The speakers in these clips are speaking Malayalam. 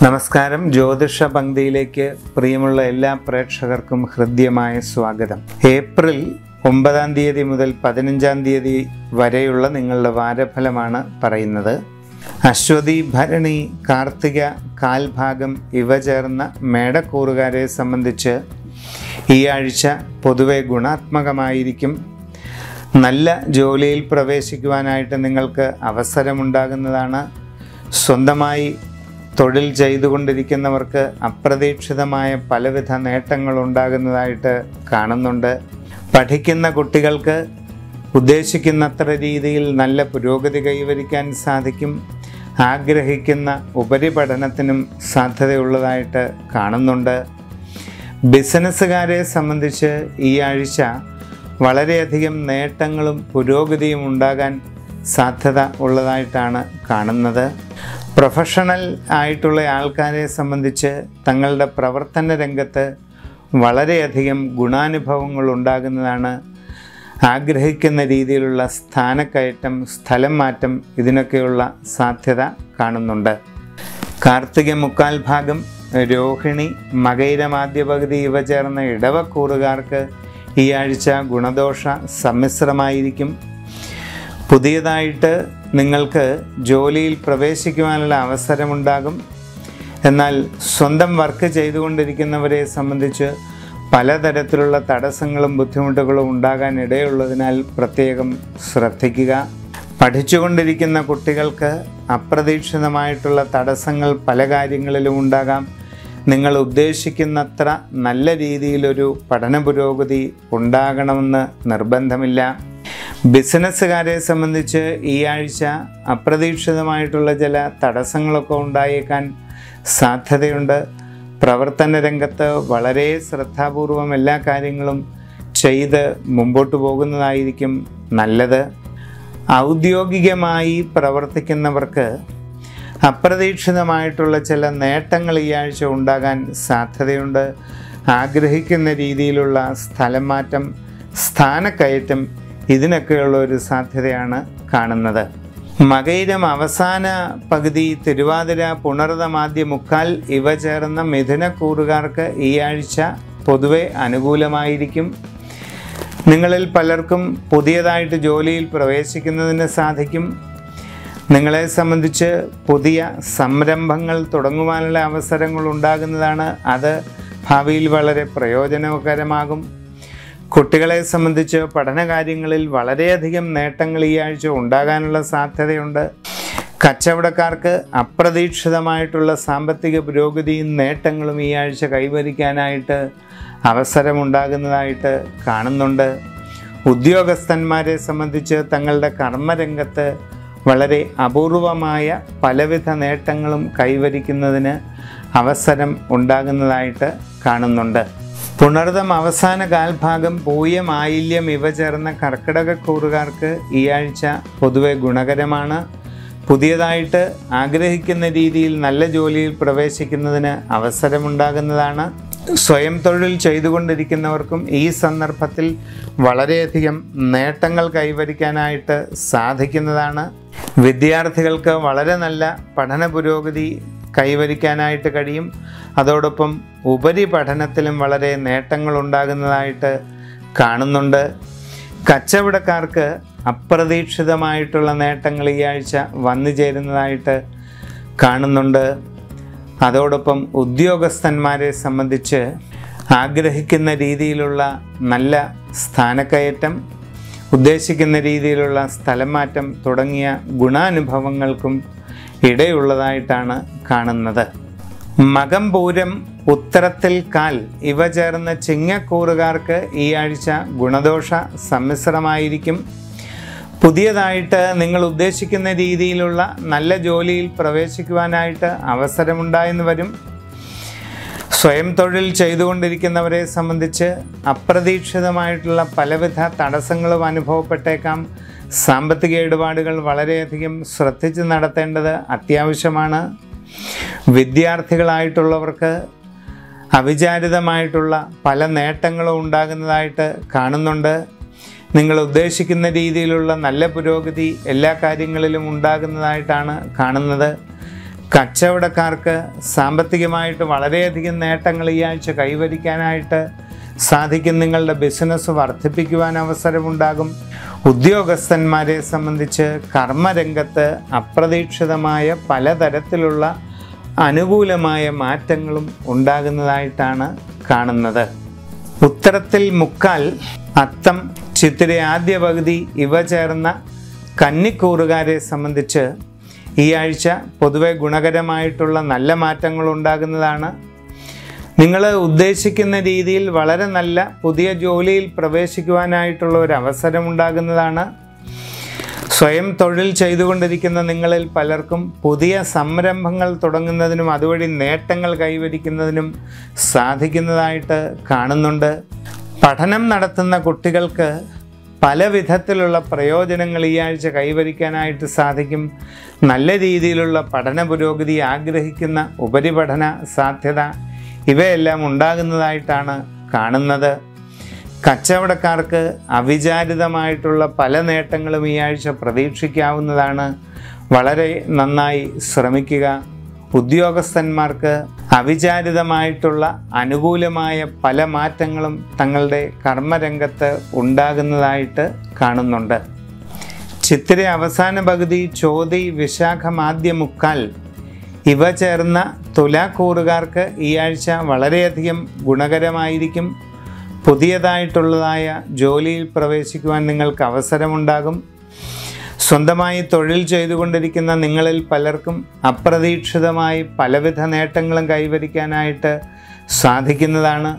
നമസ്കാരം ജ്യോതിഷ പങ്ക്തിയിലേക്ക് പ്രിയമുള്ള എല്ലാ പ്രേക്ഷകർക്കും ഹൃദ്യമായ സ്വാഗതം ഏപ്രിൽ ഒമ്പതാം തീയതി മുതൽ പതിനഞ്ചാം തീയതി വരെയുള്ള നിങ്ങളുടെ വാരഫലമാണ് പറയുന്നത് അശ്വതി ഭരണി കാർത്തിക കാൽഭാഗം ഇവ ചേർന്ന മേടക്കൂറുകാരെ സംബന്ധിച്ച് ഈ ആഴ്ച പൊതുവെ ഗുണാത്മകമായിരിക്കും നല്ല ജോലിയിൽ പ്രവേശിക്കുവാനായിട്ട് നിങ്ങൾക്ക് അവസരമുണ്ടാകുന്നതാണ് സ്വന്തമായി തൊഴിൽ ചെയ്തുകൊണ്ടിരിക്കുന്നവർക്ക് അപ്രതീക്ഷിതമായ പലവിധ നേട്ടങ്ങൾ ഉണ്ടാകുന്നതായിട്ട് കാണുന്നുണ്ട് പഠിക്കുന്ന കുട്ടികൾക്ക് ഉദ്ദേശിക്കുന്നത്ര രീതിയിൽ നല്ല പുരോഗതി കൈവരിക്കാൻ സാധിക്കും ആഗ്രഹിക്കുന്ന ഉപരിപഠനത്തിനും സാധ്യതയുള്ളതായിട്ട് കാണുന്നുണ്ട് ബിസിനസ്സുകാരെ സംബന്ധിച്ച് ഈ ആഴ്ച വളരെയധികം നേട്ടങ്ങളും പുരോഗതിയും ഉണ്ടാകാൻ സാധ്യത ഉള്ളതായിട്ടാണ് കാണുന്നത് പ്രൊഫഷണൽ ആയിട്ടുള്ള ആൾക്കാരെ സംബന്ധിച്ച് തങ്ങളുടെ പ്രവർത്തന രംഗത്ത് വളരെയധികം ഗുണാനുഭവങ്ങൾ ഉണ്ടാകുന്നതാണ് ആഗ്രഹിക്കുന്ന രീതിയിലുള്ള സ്ഥാനക്കയറ്റം സ്ഥലം മാറ്റം ഇതിനൊക്കെയുള്ള സാധ്യത കാണുന്നുണ്ട് കാർത്തിക മുക്കാൽ ഭാഗം രോഹിണി മകൈരമാദ്യ പകുതി ഇവ ചേർന്ന ഇടവക്കൂറുകാർക്ക് ഈ ആഴ്ച ഗുണദോഷ സമ്മിശ്രമായിരിക്കും പുതിയതായിട്ട് നിങ്ങൾക്ക് ജോലിയിൽ പ്രവേശിക്കുവാനുള്ള അവസരമുണ്ടാകും എന്നാൽ സ്വന്തം വർക്ക് ചെയ്തുകൊണ്ടിരിക്കുന്നവരെ സംബന്ധിച്ച് പലതരത്തിലുള്ള തടസ്സങ്ങളും ബുദ്ധിമുട്ടുകളും ഉണ്ടാകാൻ ഇടയുള്ളതിനാൽ പ്രത്യേകം ശ്രദ്ധിക്കുക പഠിച്ചുകൊണ്ടിരിക്കുന്ന കുട്ടികൾക്ക് അപ്രതീക്ഷിതമായിട്ടുള്ള തടസ്സങ്ങൾ പല കാര്യങ്ങളിലും ഉണ്ടാകാം നിങ്ങൾ ഉദ്ദേശിക്കുന്നത്ര നല്ല രീതിയിലൊരു പഠന പുരോഗതി ഉണ്ടാകണമെന്ന് നിർബന്ധമില്ല ബിസിനസ്സുകാരെ സംബന്ധിച്ച് ഈ ആഴ്ച അപ്രതീക്ഷിതമായിട്ടുള്ള ചില തടസ്സങ്ങളൊക്കെ ഉണ്ടായേക്കാൻ സാധ്യതയുണ്ട് പ്രവർത്തന രംഗത്ത് വളരെ ശ്രദ്ധാപൂർവം എല്ലാ കാര്യങ്ങളും ചെയ്ത് മുമ്പോട്ട് പോകുന്നതായിരിക്കും നല്ലത് ഔദ്യോഗികമായി പ്രവർത്തിക്കുന്നവർക്ക് അപ്രതീക്ഷിതമായിട്ടുള്ള ചില നേട്ടങ്ങൾ ഈ ആഴ്ച ഉണ്ടാകാൻ സാധ്യതയുണ്ട് ആഗ്രഹിക്കുന്ന രീതിയിലുള്ള സ്ഥലം മാറ്റം സ്ഥാനക്കയറ്റം ഇതിനൊക്കെയുള്ള ഒരു സാധ്യതയാണ് കാണുന്നത് മകയിരം അവസാന പകുതി തിരുവാതിര പുണർതമാദ്യ മുക്കാൽ ഇവ ചേർന്ന മിഥുനക്കൂറുകാർക്ക് ഈ ആഴ്ച പൊതുവെ അനുകൂലമായിരിക്കും നിങ്ങളിൽ പലർക്കും പുതിയതായിട്ട് ജോലിയിൽ പ്രവേശിക്കുന്നതിന് സാധിക്കും നിങ്ങളെ സംബന്ധിച്ച് പുതിയ സംരംഭങ്ങൾ തുടങ്ങുവാനുള്ള അവസരങ്ങൾ ഉണ്ടാകുന്നതാണ് അത് ഭാവിയിൽ വളരെ പ്രയോജനകരമാകും കുട്ടികളെ സംബന്ധിച്ച് പഠനകാര്യങ്ങളിൽ വളരെയധികം നേട്ടങ്ങൾ ഈ ആഴ്ച ഉണ്ടാകാനുള്ള സാധ്യതയുണ്ട് കച്ചവടക്കാർക്ക് അപ്രതീക്ഷിതമായിട്ടുള്ള സാമ്പത്തിക പുരോഗതിയും നേട്ടങ്ങളും ഈ ആഴ്ച കൈവരിക്കാനായിട്ട് അവസരമുണ്ടാകുന്നതായിട്ട് കാണുന്നുണ്ട് ഉദ്യോഗസ്ഥന്മാരെ സംബന്ധിച്ച് തങ്ങളുടെ കർമ്മരംഗത്ത് വളരെ അപൂർവമായ പലവിധ നേട്ടങ്ങളും കൈവരിക്കുന്നതിന് അവസരം ഉണ്ടാകുന്നതായിട്ട് കാണുന്നുണ്ട് പുണർദം അവസാന കാൽഭാഗം പൂയം ആയില്യം ഇവ ചേർന്ന കർക്കിടകക്കൂറുകാർക്ക് ഈ ആഴ്ച പൊതുവെ ഗുണകരമാണ് പുതിയതായിട്ട് ആഗ്രഹിക്കുന്ന രീതിയിൽ നല്ല ജോലിയിൽ പ്രവേശിക്കുന്നതിന് അവസരമുണ്ടാകുന്നതാണ് സ്വയം തൊഴിൽ ചെയ്തുകൊണ്ടിരിക്കുന്നവർക്കും ഈ സന്ദർഭത്തിൽ വളരെയധികം നേട്ടങ്ങൾ കൈവരിക്കാനായിട്ട് സാധിക്കുന്നതാണ് വിദ്യാർത്ഥികൾക്ക് വളരെ നല്ല പഠന പുരോഗതി കൈവരിക്കാനായിട്ട് കഴിയും അതോടൊപ്പം ഉപരിപഠനത്തിലും വളരെ നേട്ടങ്ങൾ ഉണ്ടാകുന്നതായിട്ട് കാണുന്നുണ്ട് കച്ചവടക്കാർക്ക് അപ്രതീക്ഷിതമായിട്ടുള്ള നേട്ടങ്ങൾ ഈ ആഴ്ച വന്നു ചേരുന്നതായിട്ട് കാണുന്നുണ്ട് അതോടൊപ്പം ഉദ്യോഗസ്ഥന്മാരെ സംബന്ധിച്ച് ആഗ്രഹിക്കുന്ന രീതിയിലുള്ള നല്ല സ്ഥാനക്കയറ്റം ഉദ്ദേശിക്കുന്ന രീതിയിലുള്ള സ്ഥലം മാറ്റം തുടങ്ങിയ ഗുണാനുഭവങ്ങൾക്കും ഇടയുള്ളതായിട്ടാണ് കാണുന്നത് മകം പൂരം ഉത്തരത്തിൽ കാൽ ഇവ ചേർന്ന ചിങ്ങക്കൂറുകാർക്ക് ഈ ആഴ്ച ഗുണദോഷ സമ്മിശ്രമായിരിക്കും പുതിയതായിട്ട് നിങ്ങൾ ഉദ്ദേശിക്കുന്ന രീതിയിലുള്ള നല്ല ജോലിയിൽ പ്രവേശിക്കുവാനായിട്ട് അവസരമുണ്ടായെന്ന് വരും സ്വയം തൊഴിൽ ചെയ്തുകൊണ്ടിരിക്കുന്നവരെ സംബന്ധിച്ച് അപ്രതീക്ഷിതമായിട്ടുള്ള പലവിധ തടസ്സങ്ങളും അനുഭവപ്പെട്ടേക്കാം സാമ്പത്തിക ഇടപാടുകൾ വളരെയധികം ശ്രദ്ധിച്ച് നടത്തേണ്ടത് അത്യാവശ്യമാണ് വിദ്യാർത്ഥികളായിട്ടുള്ളവർക്ക് അവിചാരിതമായിട്ടുള്ള പല നേട്ടങ്ങളും ഉണ്ടാകുന്നതായിട്ട് കാണുന്നുണ്ട് നിങ്ങൾ ഉദ്ദേശിക്കുന്ന രീതിയിലുള്ള നല്ല പുരോഗതി എല്ലാ കാര്യങ്ങളിലും ഉണ്ടാകുന്നതായിട്ടാണ് കാണുന്നത് കച്ചവടക്കാർക്ക് സാമ്പത്തികമായിട്ട് വളരെയധികം നേട്ടങ്ങൾ ഈ ആഴ്ച കൈവരിക്കാനായിട്ട് സാധിക്കും നിങ്ങളുടെ ബിസിനസ് വർദ്ധിപ്പിക്കുവാൻ അവസരമുണ്ടാകും ഉദ്യോഗസ്ഥന്മാരെ സംബന്ധിച്ച് കർമ്മരംഗത്ത് അപ്രതീക്ഷിതമായ പലതരത്തിലുള്ള അനുകൂലമായ മാറ്റങ്ങളും ഉണ്ടാകുന്നതായിട്ടാണ് കാണുന്നത് ഉത്തരത്തിൽ മുക്കാൽ അത്തം ചിത്തിര ആദ്യ പകുതി ഇവ ചേർന്ന കന്നിക്കൂറുകാരെ സംബന്ധിച്ച് ഈ ആഴ്ച പൊതുവെ ഗുണകരമായിട്ടുള്ള നല്ല മാറ്റങ്ങൾ ഉണ്ടാകുന്നതാണ് നിങ്ങൾ ഉദ്ദേശിക്കുന്ന രീതിയിൽ വളരെ നല്ല പുതിയ ജോലിയിൽ പ്രവേശിക്കുവാനായിട്ടുള്ള ഒരു അവസരം ഉണ്ടാകുന്നതാണ് സ്വയം തൊഴിൽ ചെയ്തുകൊണ്ടിരിക്കുന്ന നിങ്ങളിൽ പലർക്കും പുതിയ സംരംഭങ്ങൾ തുടങ്ങുന്നതിനും അതുവഴി നേട്ടങ്ങൾ കൈവരിക്കുന്നതിനും സാധിക്കുന്നതായിട്ട് കാണുന്നുണ്ട് പഠനം നടത്തുന്ന കുട്ടികൾക്ക് പല വിധത്തിലുള്ള പ്രയോജനങ്ങൾ ഈ ആഴ്ച കൈവരിക്കാനായിട്ട് സാധിക്കും നല്ല രീതിയിലുള്ള പഠന പുരോഗതി ആഗ്രഹിക്കുന്ന ഉപരിപഠന സാധ്യത ഇവയെല്ലാം ഉണ്ടാകുന്നതായിട്ടാണ് കാണുന്നത് കച്ചവടക്കാർക്ക് അവിചാരിതമായിട്ടുള്ള പല നേട്ടങ്ങളും ഈ ആഴ്ച പ്രതീക്ഷിക്കാവുന്നതാണ് വളരെ നന്നായി ശ്രമിക്കുക ഉദ്യോഗസ്ഥന്മാർക്ക് അവിചാരിതമായിട്ടുള്ള അനുകൂലമായ പല മാറ്റങ്ങളും തങ്ങളുടെ കർമ്മരംഗത്ത് ഉണ്ടാകുന്നതായിട്ട് കാണുന്നുണ്ട് ചിത്തിര അവസാന പകുതി ചോതി വിശാഖം ആദ്യ മുക്കാൽ ഇവ ചേർന്ന തുലാക്കൂറുകാർക്ക് ഈ ആഴ്ച വളരെയധികം ഗുണകരമായിരിക്കും പുതിയതായിട്ടുള്ളതായ ജോലിയിൽ പ്രവേശിക്കുവാൻ നിങ്ങൾക്ക് അവസരമുണ്ടാകും സ്വന്തമായി തൊഴിൽ ചെയ്തുകൊണ്ടിരിക്കുന്ന നിങ്ങളിൽ പലർക്കും അപ്രതീക്ഷിതമായി പലവിധ നേട്ടങ്ങളും കൈവരിക്കാനായിട്ട് സാധിക്കുന്നതാണ്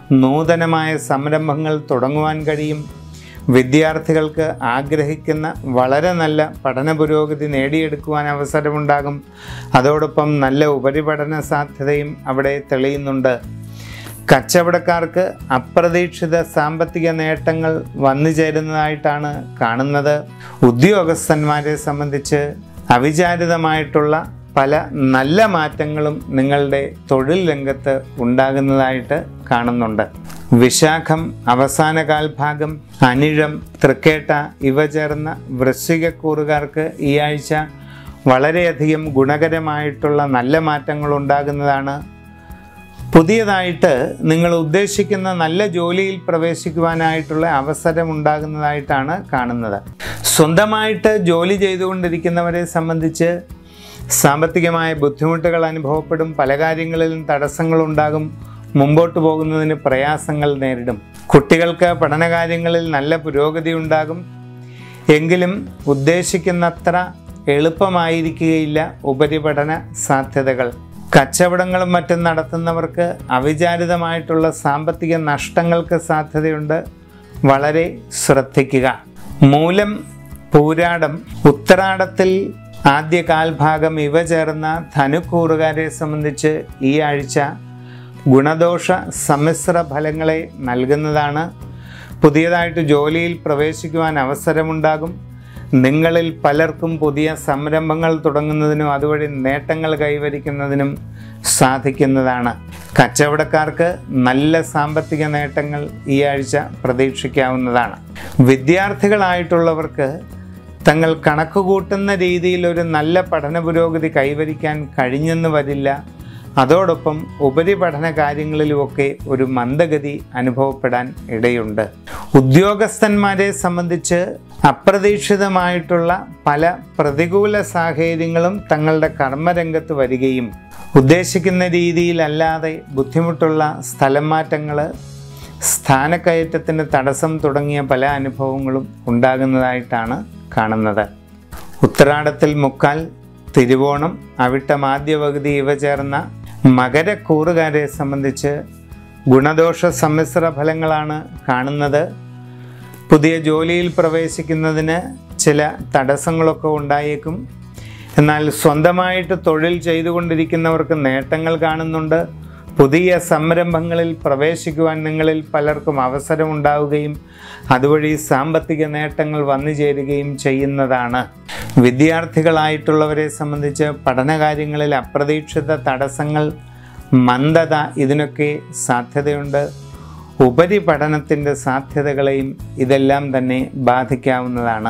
നൂതനമായ സംരംഭങ്ങൾ തുടങ്ങുവാൻ കഴിയും വിദ്യാർത്ഥികൾക്ക് ആഗ്രഹിക്കുന്ന വളരെ നല്ല പഠന പുരോഗതി നേടിയെടുക്കുവാൻ അവസരമുണ്ടാകും അതോടൊപ്പം നല്ല ഉപരിപഠന സാധ്യതയും അവിടെ തെളിയുന്നുണ്ട് കച്ചവടക്കാർക്ക് അപ്രതീക്ഷിത സാമ്പത്തിക നേട്ടങ്ങൾ വന്നു ചേരുന്നതായിട്ടാണ് കാണുന്നത് ഉദ്യോഗസ്ഥന്മാരെ സംബന്ധിച്ച് അവിചാരിതമായിട്ടുള്ള പല നല്ല മാറ്റങ്ങളും നിങ്ങളുടെ തൊഴിൽ രംഗത്ത് ഉണ്ടാകുന്നതായിട്ട് കാണുന്നുണ്ട് വിശാഖം അവസാന കാൽഭാഗം അനിഴം തൃക്കേട്ട ഇവ ചേർന്ന വൃശ്ചികക്കൂറുകാർക്ക് ഈ ആഴ്ച വളരെയധികം ഗുണകരമായിട്ടുള്ള നല്ല മാറ്റങ്ങൾ ഉണ്ടാകുന്നതാണ് പുതിയതായിട്ട് നിങ്ങൾ ഉദ്ദേശിക്കുന്ന നല്ല ജോലിയിൽ പ്രവേശിക്കുവാനായിട്ടുള്ള അവസരം ഉണ്ടാകുന്നതായിട്ടാണ് കാണുന്നത് സ്വന്തമായിട്ട് ജോലി ചെയ്തുകൊണ്ടിരിക്കുന്നവരെ സംബന്ധിച്ച് സാമ്പത്തികമായ ബുദ്ധിമുട്ടുകൾ അനുഭവപ്പെടും പല കാര്യങ്ങളിലും തടസ്സങ്ങളുണ്ടാകും മുമ്പോട്ട് പോകുന്നതിന് പ്രയാസങ്ങൾ നേരിടും കുട്ടികൾക്ക് പഠനകാര്യങ്ങളിൽ നല്ല പുരോഗതി ഉണ്ടാകും എങ്കിലും ഉദ്ദേശിക്കുന്നത്ര എളുപ്പമായിരിക്കുകയില്ല ഉപരിപഠന സാധ്യതകൾ കച്ചവടങ്ങളും മറ്റും നടത്തുന്നവർക്ക് അവിചാരിതമായിട്ടുള്ള സാമ്പത്തിക നഷ്ടങ്ങൾക്ക് സാധ്യതയുണ്ട് വളരെ ശ്രദ്ധിക്കുക മൂലം പൂരാടം ഉത്തരാടത്തിൽ ആദ്യ കാൽഭാഗം ഇവ ചേർന്ന ധനുക്കൂറുകാരെ സംബന്ധിച്ച് ഈ ആഴ്ച ഗുണദോഷ സമ്മിശ്ര ഫലങ്ങളെ നൽകുന്നതാണ് പുതിയതായിട്ട് ജോലിയിൽ പ്രവേശിക്കുവാൻ അവസരമുണ്ടാകും നിങ്ങളിൽ പലർക്കും പുതിയ സംരംഭങ്ങൾ തുടങ്ങുന്നതിനും അതുവഴി നേട്ടങ്ങൾ കൈവരിക്കുന്നതിനും സാധിക്കുന്നതാണ് കച്ചവടക്കാർക്ക് നല്ല സാമ്പത്തിക നേട്ടങ്ങൾ ഈ ആഴ്ച പ്രതീക്ഷിക്കാവുന്നതാണ് വിദ്യാർത്ഥികളായിട്ടുള്ളവർക്ക് തങ്ങൾ കണക്ക് കൂട്ടുന്ന രീതിയിൽ ഒരു നല്ല പഠന പുരോഗതി കൈവരിക്കാൻ കഴിഞ്ഞെന്ന് വരില്ല അതോടൊപ്പം ഉപരിപഠന കാര്യങ്ങളിലുമൊക്കെ ഒരു മന്ദഗതി അനുഭവപ്പെടാൻ ഇടയുണ്ട് ഉദ്യോഗസ്ഥന്മാരെ സംബന്ധിച്ച് അപ്രതീക്ഷിതമായിട്ടുള്ള പല പ്രതികൂല സാഹചര്യങ്ങളും തങ്ങളുടെ കർമ്മരംഗത്ത് വരികയും ഉദ്ദേശിക്കുന്ന രീതിയിലല്ലാതെ ബുദ്ധിമുട്ടുള്ള സ്ഥലം മാറ്റങ്ങൾ സ്ഥാനക്കയറ്റത്തിന് തടസ്സം തുടങ്ങിയ പല അനുഭവങ്ങളും ഉണ്ടാകുന്നതായിട്ടാണ് കാണുന്നത് ഉത്തരാടത്തിൽ മുക്കാൽ തിരുവോണം അവിട്ടം ആദ്യ പകുതി ഇവ ചേർന്ന മകരക്കൂറുകാരെ സംബന്ധിച്ച് ഗുണദോഷ സമ്മിശ്ര ഫലങ്ങളാണ് കാണുന്നത് പുതിയ ജോലിയിൽ പ്രവേശിക്കുന്നതിന് ചില തടസ്സങ്ങളൊക്കെ ഉണ്ടായേക്കും എന്നാൽ സ്വന്തമായിട്ട് തൊഴിൽ ചെയ്തുകൊണ്ടിരിക്കുന്നവർക്ക് നേട്ടങ്ങൾ കാണുന്നുണ്ട് പുതിയ സംരംഭങ്ങളിൽ പ്രവേശിക്കുവാൻ നിങ്ങളിൽ പലർക്കും അവസരമുണ്ടാവുകയും അതുവഴി സാമ്പത്തിക നേട്ടങ്ങൾ വന്നു ചേരുകയും ചെയ്യുന്നതാണ് വിദ്യാർത്ഥികളായിട്ടുള്ളവരെ സംബന്ധിച്ച് പഠനകാര്യങ്ങളിൽ അപ്രതീക്ഷിത തടസ്സങ്ങൾ മന്ദത ഇതിനൊക്കെ സാധ്യതയുണ്ട് ഉപരിപഠനത്തിൻ്റെ സാധ്യതകളെയും ഇതെല്ലാം തന്നെ ബാധിക്കാവുന്നതാണ്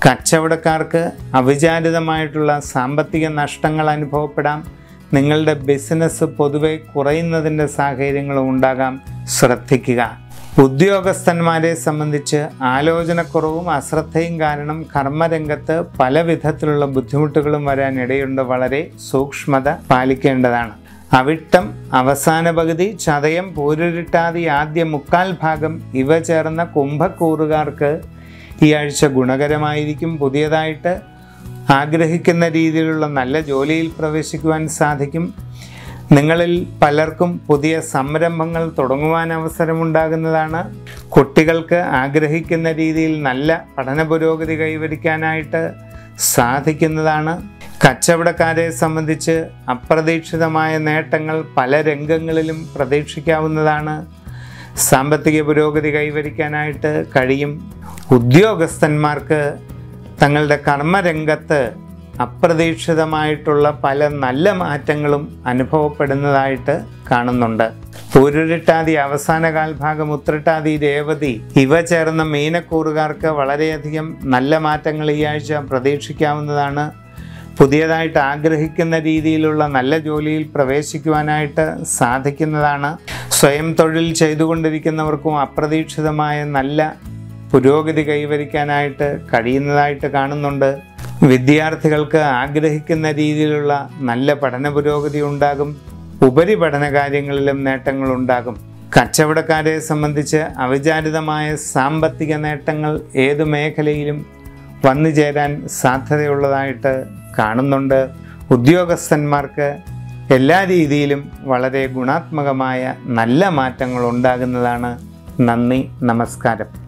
കച്ചവടക്കാർക്ക് അവിചാരിതമായിട്ടുള്ള സാമ്പത്തിക നഷ്ടങ്ങൾ അനുഭവപ്പെടാം നിങ്ങളുടെ ബിസിനസ് പൊതുവെ കുറയുന്നതിൻ്റെ സാഹചര്യങ്ങളും ഉണ്ടാകാം ശ്രദ്ധിക്കുക ഉദ്യോഗസ്ഥന്മാരെ സംബന്ധിച്ച് ആലോചനക്കുറവും അശ്രദ്ധയും കാരണം കർമ്മരംഗത്ത് പല വിധത്തിലുള്ള ബുദ്ധിമുട്ടുകളും വരാൻ ഇടയുണ്ട് വളരെ സൂക്ഷ്മത പാലിക്കേണ്ടതാണ് അവിട്ടം അവസാന പകുതി ചതയം പൂരുരുട്ടാതി ആദ്യ മുക്കാൽ ഭാഗം ഇവ ചേർന്ന കുംഭക്കൂറുകാർക്ക് ഈ ആഴ്ച ഗുണകരമായിരിക്കും പുതിയതായിട്ട് ആഗ്രഹിക്കുന്ന രീതിയിലുള്ള നല്ല ജോലിയിൽ പ്രവേശിക്കുവാൻ സാധിക്കും നിങ്ങളിൽ പലർക്കും പുതിയ സംരംഭങ്ങൾ തുടങ്ങുവാൻ അവസരമുണ്ടാകുന്നതാണ് കുട്ടികൾക്ക് ആഗ്രഹിക്കുന്ന രീതിയിൽ നല്ല പഠന പുരോഗതി കൈവരിക്കാനായിട്ട് സാധിക്കുന്നതാണ് കച്ചവടക്കാരെ സംബന്ധിച്ച് അപ്രതീക്ഷിതമായ നേട്ടങ്ങൾ പല രംഗങ്ങളിലും പ്രതീക്ഷിക്കാവുന്നതാണ് സാമ്പത്തിക പുരോഗതി കൈവരിക്കാനായിട്ട് കഴിയും ഉദ്യോഗസ്ഥന്മാർക്ക് തങ്ങളുടെ കർമ്മരംഗത്ത് അപ്രതീക്ഷിതമായിട്ടുള്ള പല നല്ല മാറ്റങ്ങളും അനുഭവപ്പെടുന്നതായിട്ട് കാണുന്നുണ്ട് പൂരുരുട്ടാതി അവസാന കാൽഭാഗം ഉത്രട്ടാതി രേവതി ഇവ ചേർന്ന മീനക്കൂറുകാർക്ക് വളരെയധികം നല്ല മാറ്റങ്ങൾ ഈ ആഴ്ച പ്രതീക്ഷിക്കാവുന്നതാണ് പുതിയതായിട്ട് ആഗ്രഹിക്കുന്ന രീതിയിലുള്ള നല്ല ജോലിയിൽ പ്രവേശിക്കുവാനായിട്ട് സാധിക്കുന്നതാണ് സ്വയം തൊഴിൽ ചെയ്തുകൊണ്ടിരിക്കുന്നവർക്കും അപ്രതീക്ഷിതമായ നല്ല പുരോഗതി കൈവരിക്കാനായിട്ട് കഴിയുന്നതായിട്ട് കാണുന്നുണ്ട് വിദ്യാർത്ഥികൾക്ക് ആഗ്രഹിക്കുന്ന രീതിയിലുള്ള നല്ല പഠന പുരോഗതി ഉണ്ടാകും ഉപരിപഠന കാര്യങ്ങളിലും നേട്ടങ്ങളുണ്ടാകും കച്ചവടക്കാരെ സംബന്ധിച്ച് അവിചാരിതമായ സാമ്പത്തിക നേട്ടങ്ങൾ ഏതു മേഖലയിലും വന്നു ചേരാൻ സാധ്യതയുള്ളതായിട്ട് കാണുന്നുണ്ട് ഉദ്യോഗസ്ഥന്മാർക്ക് എല്ലാ രീതിയിലും വളരെ ഗുണാത്മകമായ നല്ല മാറ്റങ്ങൾ ഉണ്ടാകുന്നതാണ് നന്ദി നമസ്കാരം